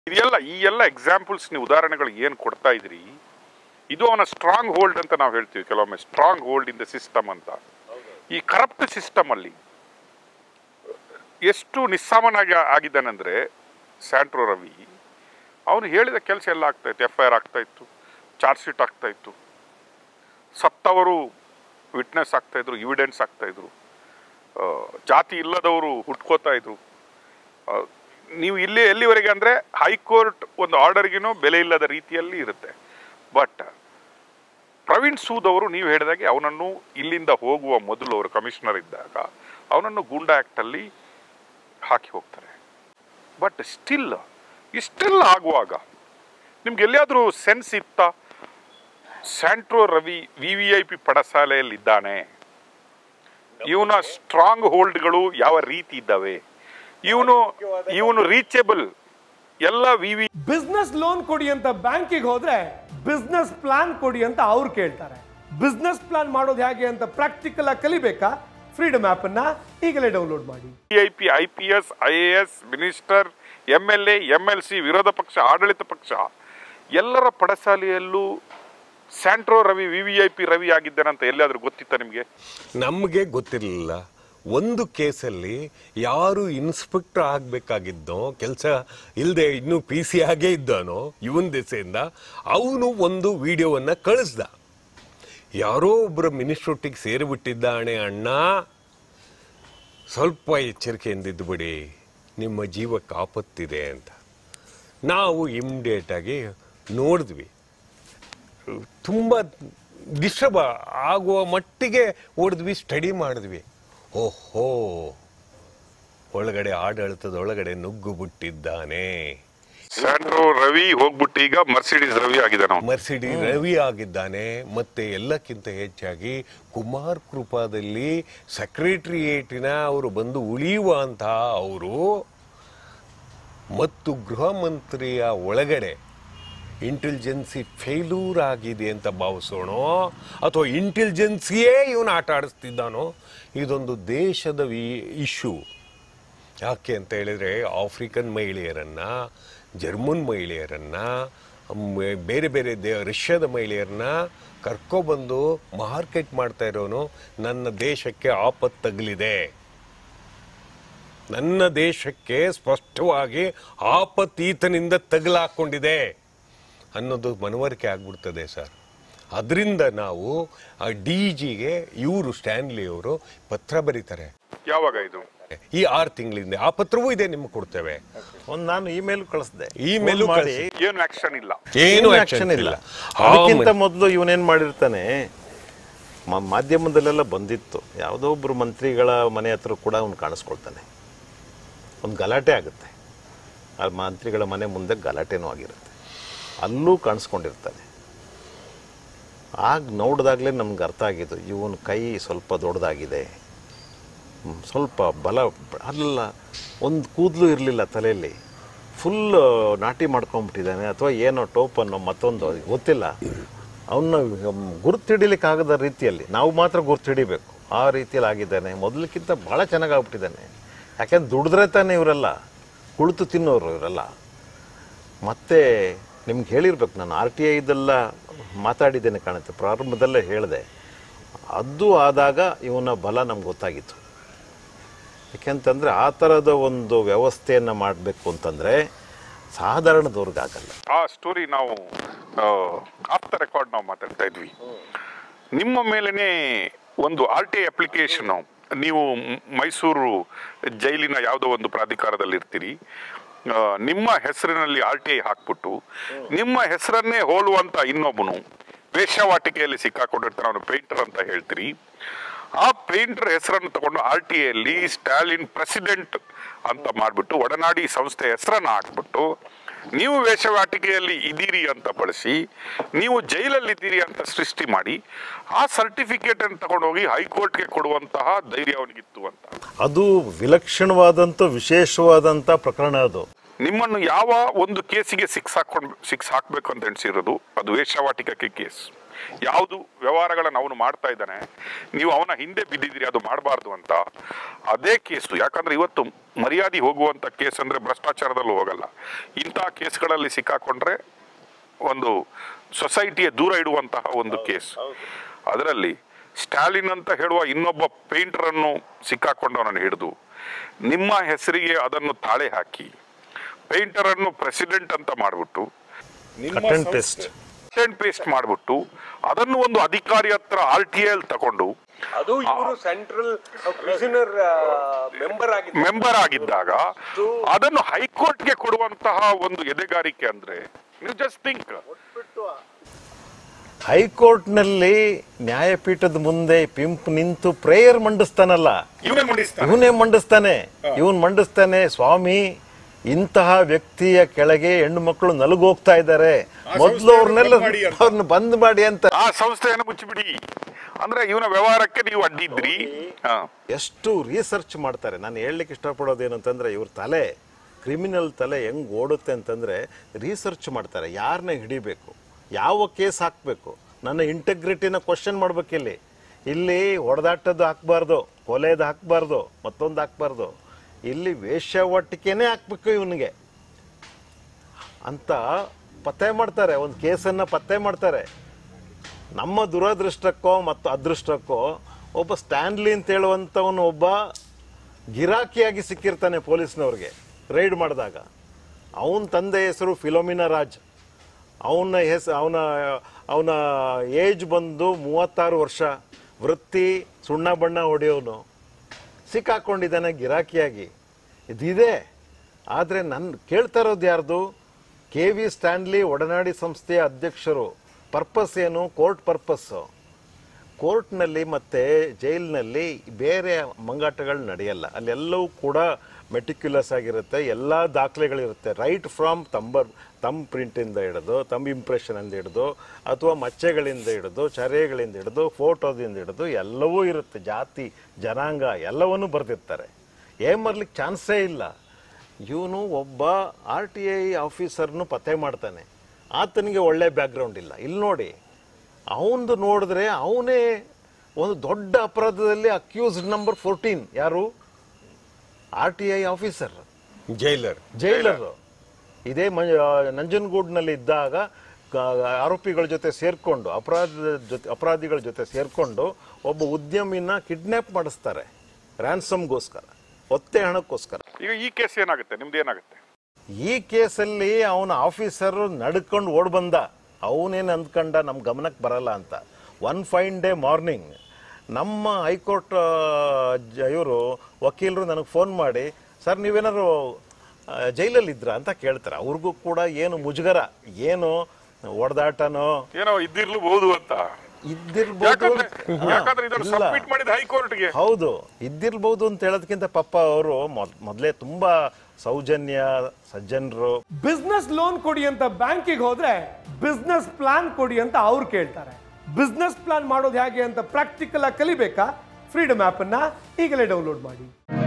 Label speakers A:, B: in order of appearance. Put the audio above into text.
A: ಇದೆಲ್ಲ ಈ ಎಲ್ಲ ಎಕ್ಸಾಂಪಲ್ಸ್ ನೀವು ಉದಾಹರಣೆಗಳು ಏನು ಕೊಡ್ತಾ ಇದ್ರಿ ಇದು ಅವನ ಸ್ಟ್ರಾಂಗ್ ಹೋಲ್ಡ್ ಅಂತ ನಾವು ಹೇಳ್ತೀವಿ ಕೆಲವೊಮ್ಮೆ strong hold in the system ಅಂತ ಈ ಕರಪ್ಟ್ ಸಿಸ್ಟಮ್ ಅಲ್ಲಿ ಎಷ್ಟು ನಿಸ್ಸಾಮನಾಗಿ ಆಗಿದ್ದಾನಂದ್ರೆ ಸ್ಯಾಂಟ್ರೋ ರವಿ ಅವನು ಹೇಳಿದ ಕೆಲಸ ಎಲ್ಲ ಆಗ್ತಾ ಇತ್ತು ಎಫ್ ಐ ಆರ್ ಆಗ್ತಾ ಇತ್ತು ಚಾರ್ಜ್ ಶೀಟ್ ಆಗ್ತಾ ಇತ್ತು ಸತ್ತವರು ವಿಟ್ನೆಸ್ ಆಗ್ತಾ ಇದ್ರು ಇವಿಡೆನ್ಸ್ ಆಗ್ತಾ ಇದ್ರು ಆ, ಜಾತಿ ಇಲ್ಲದವರು ಹುಟ್ಕೋತಾ ಇದ್ರು ಆ, ನೀವು ಇಲ್ಲಿ ಎಲ್ಲಿವರೆಗೆ ಅಂದರೆ ಹೈಕೋರ್ಟ್ ಒಂದು ಆರ್ಡರ್ಗಿನೂ ಬೆಲೆ ಇಲ್ಲದ ರೀತಿಯಲ್ಲಿ ಇರುತ್ತೆ ಬಟ್ ಪ್ರವೀಣ್ ಸೂದ್ ಅವರು ನೀವು ಹೇಳಿದಾಗೆ ಅವನನ್ನು ಇಲ್ಲಿಂದ ಹೋಗುವ ಮೊದಲು ಅವರು ಕಮಿಷನರ್ ಇದ್ದಾಗ ಅವನನ್ನು ಗೂಂಡಾ ಆ್ಯಕ್ಟಲ್ಲಿ ಹಾಕಿ ಹೋಗ್ತಾರೆ ಬಟ್ ಸ್ಟಿಲ್ ಇಷ್ಟೆಲ್ಲ ಆಗುವಾಗ ನಿಮ್ಗೆ ಎಲ್ಲಿಯಾದರೂ ಸೆನ್ಸ್ ಇತ್ತಾ Santro Ravi V V I P ಪಡಸಾಲೆಯಲ್ಲಿದ್ದಾನೆ ಇವನ ಸ್ಟ್ರಾಂಗ್ ಹೋಲ್ಡ್ಗಳು ಯಾವ ರೀತಿ ಇದ್ದಾವೆ ಇವನು ಇವನು ರೀಚೇಬಲ್ ಎಲ್ಲ ವಿ ವಿ
B: ಬಿಸ್ನೆಸ್ ಲೋನ್ ಕೊಡಿ ಅಂತ ಬ್ಯಾಂಕಿಗೆ ಹೋದ್ರೆ ಬಿಸ್ನೆಸ್ ಪ್ಲಾನ್ ಕೊಡಿ ಅಂತ ಅವ್ರು ಕೇಳ್ತಾರೆ ಬಿಸ್ನೆಸ್ ಪ್ಲಾನ್ ಮಾಡೋದು ಹೇಗೆ ಅಂತ ಪ್ರಾಕ್ಟಿಕಲ್ ಆಗಿ ಕಲಿಬೇಕಾ ಫ್ರೀಡಮ್ ಆಪ್ ಅನ್ನ ಈಗಲೇ ಡೌನ್ಲೋಡ್ ಮಾಡಿ
A: I P I P S I A S minister M L A M L C ವಿರೋಧ ಪಕ್ಷ ಆಡಳಿತ ಪಕ್ಷ ಎಲ್ಲರ ಪಡಸಾಲೆಯಲ್ಲೂ Santro Ravi V V I P Ravi ಆಗಿದ್ದಾನಂತ ಎಲ್ಲಿಯಾದ್ರೂ ಗೊತ್ತಿತ್ತ ನಿಮಗೆ
C: ನಮಗೆ ಗೊತ್ತಿರಲಿಲ್ಲ ಒಂದು ಕೇಸಲ್ಲಿ ಯಾರು ಇನ್ಸ್ಪೆಕ್ಟರ್ ಆಗಬೇಕಾಗಿದ್ದೋ ಕೆಲಸ ಇಲ್ಲದೆ ಇನ್ನೂ ಪಿ ಸಿ ಆಗೇ ಇದ್ದಾನೋ ಇವನ್ ದೆಸೆಯಿಂದ ಅವನು ಒಂದು ವಿಡಿಯೋವನ್ನು ಕಳಿಸ್ದ ಯಾರೋ ಒಬ್ಬರ ಮಿನಿಸ್ಟ್ರೊಟ್ಟಿಗೆ ಸೇರಿಬಿಟ್ಟಿದ್ದಾನೆ ಅಣ್ಣ ಸ್ವಲ್ಪ ಎಚ್ಚರಿಕೆಯಿಂದ ಇದ್ದುಬಿಡಿ ನಿಮ್ಮ ಜೀವಕ್ಕೆ ಆಪತ್ತಿದೆ ಅಂತ ನಾವು ಇಮ್ಡಿಯೇಟಾಗಿ ನೋಡಿದ್ವಿ ತುಂಬ ಡಿಸ್ಟರ್ಬ್ ಆಗುವ ಮಟ್ಟಿಗೆ ಓಡಿದ್ವಿ ಸ್ಟಡಿ ಮಾಡಿದ್ವಿ ಓಹೋ ಒಳಗಡೆ ಆಡಳಿತದ ಒಳಗಡೆ ನುಗ್ಗು ಬಿಟ್ಟಿದ್ದಾನೆ
A: ಸ್ಯಾಂಟ್ರೋ ರವಿ ಹೋಗ್ಬಿಟ್ಟು ಈಗ ಮರ್ಸಿಡೀಸ್ ರವಿ ಆಗಿದ್ದಾನ ಅವ್ನು.
C: ಮರ್ಸಿಡಿ ರವಿ ಆಗಿದ್ದಾನೆ ಮತ್ತೆ ಎಲ್ಲಕ್ಕಿಂತ ಹೆಚ್ಚಾಗಿ ಕುಮಾರ್ ಕೃಪಾದಲ್ಲಿ ಸೆಕ್ರೆಟರಿಯೇಟಿನ ಅವರು ಬಂದು ಉಳಿಯುವಂತಹ ಅವರು ಮತ್ತು ಗೃಹ ಮಂತ್ರಿಯ ಒಳಗಡೆ ಇಂಟೆಲಿಜೆನ್ಸಿ ಫೇಲ್ಯೂರ್ ಆಗಿದೆ ಅಂತ ಭಾವಿಸೋಣೋ ಅಥವಾ ಇಂಟೆಲಿಜೆನ್ಸಿಯೇ ಇವನು ಆಟ ಆಡಿಸ್ತಿದ್ದಾನೋ ಇದೊಂದು ದೇಶದ ವಿ ಇಶ್ಯೂ ಯಾಕೆ ಅಂತ ಹೇಳಿದರೆ ಆಫ್ರಿಕನ್ ಮಹಿಳೆಯರನ್ನು ಜರ್ಮನ್ ಮಹಿಳೆಯರನ್ನು ಮ್- ಬೇರೆ ಬೇರೆ ದೇ ರಷ್ಯಾದ ಮಹಿಳೆಯರನ್ನ ಕರ್ಕೊಬಂದು ಮಾರ್ಕೆಟ್ ಮಾಡ್ತಾ ಇರೋನು ನನ್ನ ದೇಶಕ್ಕೆ ಆಪತ್ತು ತಗಲಿದೆ ನನ್ನ ದೇಶಕ್ಕೆ ಸ್ಪಷ್ಟವಾಗಿ ಆಪತ್ತು ಈತನಿಂದ ತಗಲಾಕೊಂಡಿದೆ ಅನ್ನೋದು ಮನವರಿಕೆ ಆಗ್ಬಿಡ್ತದೆ ಸರ್ ಅದರಿಂದ ನಾವು ಆ ಡಿ ಜಿಗೆ ಇವರು ಸ್ಟ್ಯಾನ್ಲಿ ಅವರು ಪತ್ರ ಬರೀತಾರೆ
A: ಯಾವಾಗ ಇದು
C: ಈ ಆರು ತಿಂಗಳಿಂದ ಆ ಪತ್ರವೂ ಇದೆ ನಿಮ್ಗೆ ಕೊಡ್ತೇವೆ
D: ಒಂದು ನಾನು ಇಮೇಲ್ ಕಳಿಸ್ದೆ
C: Email
D: ಫೋನ್ ಮಾಡಿ
C: ಕಳ್ಸಿ.
A: ಏನು ಆಕ್ಷನ್ ಇಲ್ಲ
C: ಏನು
D: ಏನು
C: ಆಕ್ಷನ್
D: ಆಕ್ಷನ್
C: ಇಲ್ಲ
D: ಇಲ್ಲ ಅದಕ್ಕಿಂತ ಮೊದಲು ಇವನೇನ್ ಮಾಡಿರ್ತಾನೆ ಮ- ಮಾಧ್ಯಮದಲ್ಲೆಲ್ಲ ಬಂದಿತ್ತು ಯಾವುದೋ ಒಬ್ರು ಮಂತ್ರಿಗಳ ಮನೆ ಹತ್ರ ಕೂಡ ಅವ್ನು ಕಾಣಿಸ್ಕೊಳ್ತಾನೆ ಒಂದು ಗಲಾಟೆ ಆಗುತ್ತೆ ಆ ಮಂತ್ರಿಗಳ ಮನೆ ಮುಂದೆ ಗಲಾಟೆನೂ ಆಗಿರುತ್ತೆ ಅಲ್ಲೂ ಕಾಣಿಸ್ಕೊಂಡಿರ್ತಾನೆ ಆಗ ನೋಡಿದಾಗಲೇ ನಮ್ಗೆ ಅರ್ಥ ಆಗಿದ್ದು ಇವನ ಕೈ ಸ್ವಲ್ಪ ದೊಡ್ಡದಾಗಿದೆ ಹ್ಮ್, ಸ್ವಲ್ಪ ಬಲ ಅಲ್ಲ ಒಂದು ಕೂದಲು ಇರಲಿಲ್ಲ ತಲೆಯಲ್ಲಿ ಫುಲ್ ನಾಟಿ ಮಾಡ್ಕೊಂಬಿಟ್ಟಿದ್ದಾನೆ ಅಥವಾ ಏನೋ ಟೋಪ್ ಅನ್ನೋ ಮತ್ತೊಂದು ಅದು ಗೊತ್ತಿಲ್ಲ ಅವನ್ನ ಗುರುತಿಡಿಲಿಕ್ಕಾಗದ ರೀತಿಯಲ್ಲಿ ನಾವು ಮಾತ್ರ ಗುರುತಿಡಿಬೇಕು ಆ ರೀತಿಯಲ್ಲಿ ಆಗಿದ್ದಾನೆ ಮೊದಲಕ್ಕಿಂತ ಭಾಳ ಚೆನ್ನಾಗಿ ಆಗ್ಬಿಟ್ಟಿದ್ದಾನೆ ಯಾಕೆಂದ್ರೆ ದುಡಿದ್ರೆ ತಾನೇ ಇವರೆಲ್ಲ ಕುಳಿತು ತಿನ್ನೋರು ಇವರೆಲ್ಲ ಮತ್ತೆ ನಿಮ್ಗೆ ಹೇಳಿರ್ಬೇಕು ನಾನು ಆರ್ ಟಿ ಐದೆಲ್ಲ ಮಾತಾಡಿದ್ದೇನೆ ಕಾಣುತ್ತೆ ಪ್ರಾರಂಭದಲ್ಲೇ ಹೇಳಿದೆ ಅದು ಆದಾಗ ಇವನ ಬಲ ನಮ್ಗೆ ಗೊತ್ತಾಗಿತ್ತು ಯಾಕೆಂತಂದರೆ ಆ ಥರದ ಒಂದು ವ್ಯವಸ್ಥೆಯನ್ನು ಮಾಡಬೇಕು ಅಂತಂದರೆ ಸಾಧಾರಣದವ್ರಿಗಾಗಲ್ಲ
A: ಆ ಸ್ಟೋರಿ ನಾವು ಆಫ್ ದ ರೆಕಾರ್ಡ್ ನಾವು ಮಾತಾಡ್ತಾ ಇದ್ವಿ ನಿಮ್ಮ ಮೇಲೇನೆ ಒಂದು ಆರ್ ಟಿ ಐ ಅಪ್ಲಿಕೇಶನ್ ನೀವು ಮ್- ಮೈಸೂರು ಜೈಲಿನ ಯಾವುದೋ ಒಂದು ಪ್ರಾಧಿಕಾರದಲ್ಲಿ ಇರ್ತೀರಿ ಆ, ನಿಮ್ಮ ಹೆಸರಿನಲ್ಲಿ ಆರ್ ಟಿ ಐ ಹಾಕ್ಬಿಟ್ಟು ನಿಮ್ಮ ಹೆಸರನ್ನೇ ಹೋಲುವಂತ ಇನ್ನೊಬ್ಬನು ವೇಷವಾಟಿಕೆಯಲ್ಲಿ ಸಿಕ್ಕಾಕೊಂಡಿರ್ತಾನೆ ಅವನು ಪೇಂಟರ್ ಅಂತ ಹೇಳ್ತೀರಿ ಆ ಪೇಂಟರ್ ಹೆಸರನ್ನು ತಗೊಂಡು ಆರ್ ಟಿ ಐಯಲ್ಲಿ ಸ್ಟಾಲಿನ್ ಪ್ರೆಸಿಡೆಂಟ್ ಅಂತ ಮಾಡಿಬಿಟ್ಟು ಒಡನಾಡಿ ಸಂಸ್ಥೆ ಹೆಸರನ್ನು ಹಾಕ್ಬಿಟ್ಟು ನೀವು ವೇಷವಾಟಿಕೆಯಲ್ಲಿ ಇದ್ದೀರಿ ಅಂತ ಬಳಸಿ ನೀವು ಜೈಲಲ್ಲಿದ್ದೀರಿ ಅಂತ ಸೃಷ್ಟಿ ಮಾಡಿ ಆ ಸರ್ಟಿಫಿಕೇಟ್ ಅನ್ನು ತಗೊಂಡೋಗಿ ಹೈಕೋರ್ಟ್ಗೆ ಕೊಡುವಂತಹ ಧೈರ್ಯ ಅವನಿಗಿತ್ತು ಅಂತ
D: ಅದು ವಿಲಕ್ಷಣವಾದಂಥ ವಿಶೇಷವಾದಂಥ ಪ್ರಕರಣ ಅದು
A: ನಿಮ್ಮನ್ನು ಯಾವ ಒಂದು ಕೇಸಿಗೆ ಸಿಕ್ಸ್ ಹಾಕೊಂಡು ಸಿಕ್ಸ್ ಹಾಕಬೇಕು ಅಂತ ಎಣಿಸಿರೋದು ಅದು ವೇಶ್ಯಾವಾಟಿಕಕ್ಕೆ ಕೇಸ್ ಯಾವುದು ವ್ಯವಹಾರಗಳನ್ನು ಅವನು ಮಾಡ್ತಾ ಇದ್ದಾನೆ ನೀವು ಅವನ ಹಿಂದೆ ಬಿದ್ದಿದ್ದೀರಿ ಅದು ಮಾಡಬಾರ್ದು ಅಂತ ಅದೇ ಕೇಸು ಯಾಕಂದ್ರೆ ಇವತ್ತು ಮರ್ಯಾದೆ ಹೋಗುವಂಥ ಕೇಸ್ ಅಂದರೆ ಭ್ರಷ್ಟಾಚಾರದಲ್ಲೂ ಹೋಗಲ್ಲ ಇಂಥ ಕೇಸ್ಗಳಲ್ಲಿ ಸಿಕ್ಕಾಕೊಂಡ್ರೆ ಒಂದು ಸೊಸೈಟಿಯ ದೂರ ಇಡುವಂತಹ ಒಂದು ಕೇಸ್ ಅದರಲ್ಲಿ ಸ್ಟಾಲಿನ್ ಅಂತ ಹೇಳುವ ಇನ್ನೊಬ್ಬ ಪೇಂಟರನ್ನು ಸಿಕ್ಕಾಕೊಂಡವನನ್ನು ಹಿಡಿದು ನಿಮ್ಮ ಹೆಸರಿಗೆ ಅದನ್ನು ತಾಳೆ ಹಾಕಿ ಪೇಂಟರನ್ನು ಪ್ರೆಸಿಡೆಂಟ್ ಅಂತ ಮಾಡಿಬಿಟ್ಟು
D: Cut and paste.
A: And paste ಮಾಡಿಬಿಟ್ಟು ಅದನ್ನು ಒಂದು ಅಧಿಕಾರಿ ಹತ್ರ ಆರ್ ಟಿ ಎಲ್ ತಗೊಂಡು
C: ಅದು ಇವರು ಸೆಂಟ್ರಲ್ ಪ್ರಿಸನರ್ ಮೆಂಬರ್ ಆಗಿ
A: ಮೆಂಬರ್ ಆಗಿದ್ದಾಗ ಅದನ್ನು ಹೈಕೋರ್ಟ್ಗೆ ಕೊಡುವಂತಹ ಒಂದು ಎದೆಗಾರಿಕೆ ಅಂದ್ರೆ ನೀವು ಜಸ್ಟ್ ಥಿಂಕ್
D: ಹೈಕೋರ್ಟ್ನಲ್ಲಿ ನ್ಯಾಯಪೀಠದ ಮುಂದೆ ಪಿಂಪ್ ನಿಂತು ಪ್ರೇಯರ್ ಮಂಡಿಸ್ತಾನಲ್ಲ
A: ಇವನೇ ಮಂಡಿಸ್ತಾನೆ
D: ಇವನೇ ಮಂಡಿಸ್ತಾನೆ ಇವನ್ ಮಂಡಿಸ್ತಾನೆ ಸ್ವಾಮಿ ಇಂತಹ ವ್ಯಕ್ತಿಯ ಕೆಳಗೆ ಹೆಣ್ಣು ಮಕ್ಕಳು ನಲುಗೋಗ್ತಾ ಇದ್ದಾರೆ ಮೊದಲು ಅವ್ರನ್ನೆಲ್ಲ ಅವ್ರನ್ನ ಬಂದ್ ಮಾಡಿ ಅಂತ
A: ಆ ಸಂಸ್ಥೆಯನ್ನು ಮುಚ್ಚಿಬಿಡಿ ಅಂದ್ರೆ ಇವನ ವ್ಯವಹಾರಕ್ಕೆ ನೀವು ಅಡ್ಡಿದ್ರಿ ಹಾ
D: ಎಷ್ಟು ರಿಸರ್ಚ್ ಮಾಡ್ತಾರೆ ನಾನು ಹೇಳಲಿಕ್ಕೆ ಇಷ್ಟಪಡೋದೇನು ಅಂತಂದ್ರೆ ಇವ್ರ ತಲೆ ಕ್ರಿಮಿನಲ್ ತಲೆ ಹೆಂಗ್ ಓಡುತ್ತೆ ಅಂತಂದ್ರೆ ರಿಸರ್ಚ್ ಮಾಡ್ತಾರೆ ಯಾರನ್ನ ಹಿಡಿಬೇಕು ಯಾವ ಕೇಸ್ ಹಾಕಬೇಕು ನನ್ನ ಇಂಟೆಗ್ರಿಟಿನ ಕ್ವಶನ್ ಮಾಡ್ಬೇಕಿಲ್ಲಿ ಇಲ್ಲಿ ಹೊಡೆದಾಟದ್ದು ಹಾಕ್ಬಾರ್ದು ಕೊಲೆದು ಹಾಕ್ಬಾರ್ದು ಮತ್ತೊಂದು ಹಾಕ್ಬಾರ್ದು ಇಲ್ಲಿ ವೇಶ್ಯಾವಟಿಕೆನೇ ಹಾಕ್ಬೇಕು ಇವನಿಗೆ ಅಂತ ಪತ್ತೆ ಮಾಡ್ತಾರೆ ಒಂದು ಕೇಸನ್ನು ಪತ್ತೆ ಮಾಡ್ತಾರೆ ನಮ್ಮ ದುರದೃಷ್ಟಕ್ಕೋ ಮತ್ತು ಅದೃಷ್ಟಕ್ಕೋ ಒಬ್ಬ ಸ್ಟ್ಯಾನ್ಲಿ ಅಂತ ಹೇಳುವಂಥವನು ಒಬ್ಬ ಗಿರಾಕಿಯಾಗಿ ಸಿಕ್ಕಿರ್ತಾನೆ ಪೊಲೀಸ್ನವ್ರಿಗೆ ರೈಡ್ ಮಾಡಿದಾಗ ಅವನ ತಂದೆ ಹೆಸರು ಫಿಲೋಮಿನಾ ರಾಜ್ ಅವನ ಹೆಸ ಅವನ ಅವನ ಏಜ್ ಬಂದು ಮೂವತ್ತಾರು ವರ್ಷ ವೃತ್ತಿ ಸುಣ್ಣ ಬಣ್ಣ ಹೊಡೆಯೋನು ಸಿಕ್ಕಾಕೊಂಡಿದ್ದಾನೆ ಗಿರಾಕಿಯಾಗಿ ಇದಿದೆ ಆದರೆ ನನ್ನ ಕೇಳ್ತಾ ಇರೋದು ಯಾರ್ದು ಕೆ ವಿ ಸ್ಟ್ಯಾನ್ಲಿ ಒಡನಾಡಿ ಸಂಸ್ಥೆಯ ಅಧ್ಯಕ್ಷರು ಪರ್ಪಸ್ ಏನು ಕೋರ್ಟ್ ಪರ್ಪಸ್ಸು ಕೋರ್ಟ್ನಲ್ಲಿ ಮತ್ತು ಜೈಲಿನಲ್ಲಿ ಬೇರೆ ಮಂಗಾಟಗಳು ನಡೆಯಲ್ಲ ಅಲ್ಲೆಲ್ಲವೂ ಕೂಡ ಮೆಟಿಕ್ಯುಲಸ್ ಆಗಿರುತ್ತೆ ಎಲ್ಲ ದಾಖಲೆಗಳಿರುತ್ತೆ ರೈಟ್ ಫ್ರಾಮ್ ತಂಬರ್ ತಮ್ ಪ್ರಿಂಟಿಂದ ಹಿಡಿದು ತಮ್ ಇಂಪ್ರೆಷನಿಂದ ಹಿಡಿದು ಅಥವಾ ಮಚ್ಚೆಗಳಿಂದ ಹಿಡಿದು ಚರೆಗಳಿಂದ ಹಿಡಿದು ಫೋಟೋದಿಂದ ಹಿಡಿದು ಎಲ್ಲವೂ ಇರುತ್ತೆ ಜಾತಿ ಜನಾಂಗ ಎಲ್ಲವನ್ನೂ ಬರೆದಿರ್ತಾರೆ ಏನ್ ಬರ್ಲಿಕ್ಕೆ ಚಾನ್ಸೇ ಇಲ್ಲ ಇವನು ಒಬ್ಬ ಆರ್ ಟಿ ಐ ಆಫೀಸರ್ನು ಪತ್ತೆ ಮಾಡ್ತಾನೆ ಆತನಿಗೆ ಒಳ್ಳೆ ಬ್ಯಾಕ್ಗ್ರೌಂಡ್ ಇಲ್ಲ ಇಲ್ಲಿ ನೋಡಿ ಅವನದು ನೋಡಿದ್ರೆ ಅವನೇ ಒಂದು ದೊಡ್ಡ ಅಪರಾಧದಲ್ಲಿ ಅಕ್ಯೂಸ್ಡ್ ನಂಬರ್ ಫೋರ್ಟೀನ್ ಯಾರು R T I officer
C: jailer
D: jailer ಇದೇ ಮ- ನಂಜನಗೂಡ್ನಲ್ಲಿ ಇದ್ದಾಗ ಕ- ಆರೋಪಿಗಳ ಜೊತೆ ಸೇರ್ಕೊಂಡು ಅಪರಾಧ ಜೊತೆ ಅಪರಾಧಿಗಳ ಜೊತೆ ಸೇರ್ಕೊಂಡು ಒಬ್ಬ ಉದ್ಯಮಿನ ಕಿಡ್ನ್ಯಾಪ್ ಮಾಡಿಸ್ತಾರೆ ರ್ಯಾನ್ಸಮ್ಗೋಸ್ಕರ ಒತ್ತೆ ಹಣಕ್ಕೋಸ್ಕರ
A: ಈಗ ಈ ಕೇಸ್ ಏನಾಗುತ್ತೆ ನಿಮ್ದು ಏನಾಗುತ್ತೆ
D: ಈ ಕೇಸಲ್ಲಿ ಅವನ ಆಫೀಸರ್ ನಡ್ಕೊಂಡು ಓಡ್ ಬಂದ ಅವನೇನು ಅಂದ್ಕೊಂಡ ನಮ್ಮ ಗಮನಕ್ಕೆ ಬರಲ್ಲ ಅಂತ ಒನ್ ಫೈನ್ ಡೇ ಮಾರ್ನಿಂಗ್ ನಮ್ಮ ಹೈಕೋರ್ಟ್ ಇವರು ವಕೀಲರು ನನಗೆ ಫೋನ್ ಮಾಡಿ ಸರ್ ನೀವೇನಾದ್ರು ಆ, ಜೈಲಲ್ಲಿ ಇದ್ರಾ ಅಂತ ಕೇಳ್ತಾರೆ ಅವ್ರಿಗೂ ಕೂಡ ಏನು ಮುಜುಗರ ಏನು ಹೊಡೆದಾಟನೋ
A: ಏನೋ ಇದ್ದಿರ್ಲಬಹುದು ಅಂತ
D: ಇದ್ದಿರ್ಬೋದು
A: ಯಾಕಂದ್ರೆ
D: ಹಾ,
A: ಯಾಕಂದ್ರೆ ಇದನ್ನು
D: ಇಲ್ಲ.
A: ಸಬ್ಮಿಟ್ ಮಾಡಿದ ಹೈಕೋರ್ಟ್ಗೆ
D: ಹೌದು ಇದ್ದಿರ್ಬೋದು ಅಂತ ಹೇಳೋದಕ್ಕಿಂತ ಪಾಪ ಅವರು ಮೊದಲೇ ತುಂಬಾ ಸೌಜನ್ಯ ಸಜ್ಜನರು
B: ಬಿಸ್ನೆಸ್ ಲೋನ್ ಕೊಡಿ ಅಂತ ಬ್ಯಾಂಕಿಗೆ ಹೋದ್ರೆ ಬಿಸ್ನೆಸ್ ಪ್ಲಾನ್ ಕೊಡಿ ಅಂತ ಅವ್ರು ಕೇಳ್ತಾರೆ ಬಿಸ್ನೆಸ್ ಪ್ಲಾನ್ ಮಾಡೋದು ಹೇಗೆ ಅಂತ ಪ್ರಾಕ್ಟಿಕಲ್ ಆಗಿ ಕಲಿಬೇಕಾ ಫ್ರೀಡಮ್ ಆ್ಯಪನ್ನು ಈಗಲೇ ಡೌನ್ಲೋಡ್ ಮಾಡಿ